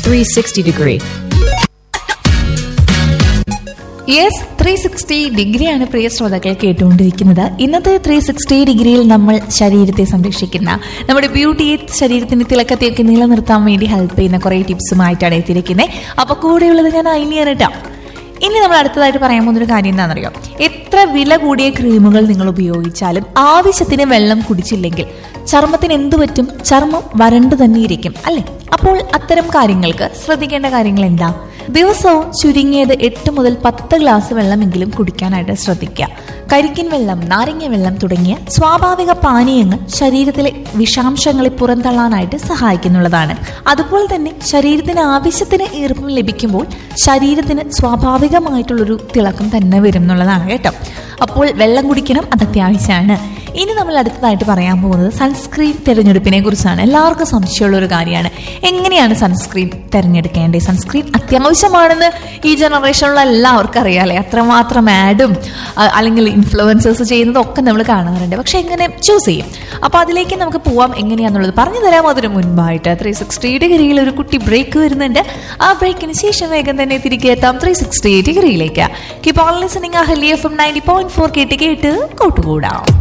360 degree. Yes three sixty ഡിഗ്രിയാണ് പ്രിയ ശ്രോതാക്കൾ കേട്ടുകൊണ്ടിരിക്കുന്നത് ഇന്നത്തെ ത്രീ സിക്സ്റ്റി ഡിഗ്രിയിൽ നമ്മൾ ശരീരത്തെ സംരക്ഷിക്കുന്ന നമ്മുടെ ബ്യൂട്ടിയെ ശരീരത്തിന്റെ തിളക്കത്തെയൊക്കെ നിലനിർത്താൻ വേണ്ടി ഹെൽപ്പ് ചെയ്യുന്ന കുറെ ടിപ്സുമായിട്ടാണ് എത്തിയിരിക്കുന്നത് അപ്പൊ കൂടെയുള്ളത് ഞാൻ അയിനിയാണ് കേട്ടോ ഇനി നമ്മൾ അടുത്തതായിട്ട് പറയാൻ പോകുന്ന ഒരു കാര്യം എന്താണെന്നറിയോ എത്ര വില കൂടിയ ക്രീമുകൾ നിങ്ങൾ ഉപയോഗിച്ചാലും ആവശ്യത്തിന് വെള്ളം കുടിച്ചില്ലെങ്കിൽ ചർമ്മത്തിന് എന്തു പറ്റും ചർമ്മം വരണ്ടു തന്നെ ഇരിക്കും അല്ലെ അപ്പോൾ അത്തരം കാര്യങ്ങൾക്ക് ശ്രദ്ധിക്കേണ്ട കാര്യങ്ങൾ എന്താ ദിവസവും ചുരുങ്ങിയത് എട്ട് മുതൽ പത്ത് ഗ്ലാസ് വെള്ളമെങ്കിലും കുടിക്കാനായിട്ട് ശ്രദ്ധിക്കുക കരിക്കിൻ വെള്ളം നാരങ്ങ വെള്ളം തുടങ്ങിയ സ്വാഭാവിക പാനീയങ്ങൾ ശരീരത്തിലെ വിഷാംശങ്ങളെ പുറന്തള്ളാനായിട്ട് സഹായിക്കുന്നുള്ളതാണ് അതുപോലെ തന്നെ ശരീരത്തിന് ആവശ്യത്തിന് ഈർപ്പം ലഭിക്കുമ്പോൾ ശരീരത്തിന് സ്വാഭാവികമായിട്ടുള്ളൊരു തിളക്കം തന്നെ വരും എന്നുള്ളതാണ് കേട്ടോ അപ്പോൾ വെള്ളം കുടിക്കണം അത് അത്യാവശ്യമാണ് ഇനി നമ്മൾ അടുത്തതായിട്ട് പറയാൻ പോകുന്നത് സൺസ്ക്രീൻ തിരഞ്ഞെടുപ്പിനെ കുറിച്ചാണ് എല്ലാവർക്കും സംശയമുള്ള ഒരു കാര്യമാണ് എങ്ങനെയാണ് സൺസ്ക്രീൻ തിരഞ്ഞെടുക്കേണ്ടത് സൺസ്ക്രീൻ അത്യാവശ്യമാണെന്ന് ഈ ജനറേഷനിലുള്ള എല്ലാവർക്കും അറിയാമല്ലേ അത്രമാത്രം ആഡും അല്ലെങ്കിൽ ഇൻഫ്ലുവൻസേഴ്സ് ചെയ്യുന്നതും ഒക്കെ നമ്മൾ കാണാറുണ്ട് പക്ഷെ എങ്ങനെ ചൂസ് ചെയ്യും അപ്പോൾ അതിലേക്ക് നമുക്ക് പോവാം എങ്ങനെയാന്നുള്ളത് പറഞ്ഞു തരാം അതിന് മുൻപായിട്ട് ത്രീ സിക്സ്റ്റി ഡിഗ്രിയിൽ ഒരു കുട്ടി ബ്രേക്ക് വരുന്നുണ്ട് ആ ബ്രേക്കിന് ശേഷം വേഗം തന്നെ തിരികെ എത്താം ത്രീ സിക്സ്റ്റി ഡിഗ്രിയിലേക്ക് keep on listening Ahalya F M ninety point four കേട്ട് കേട്ട് കൂട്ടുകൂടാം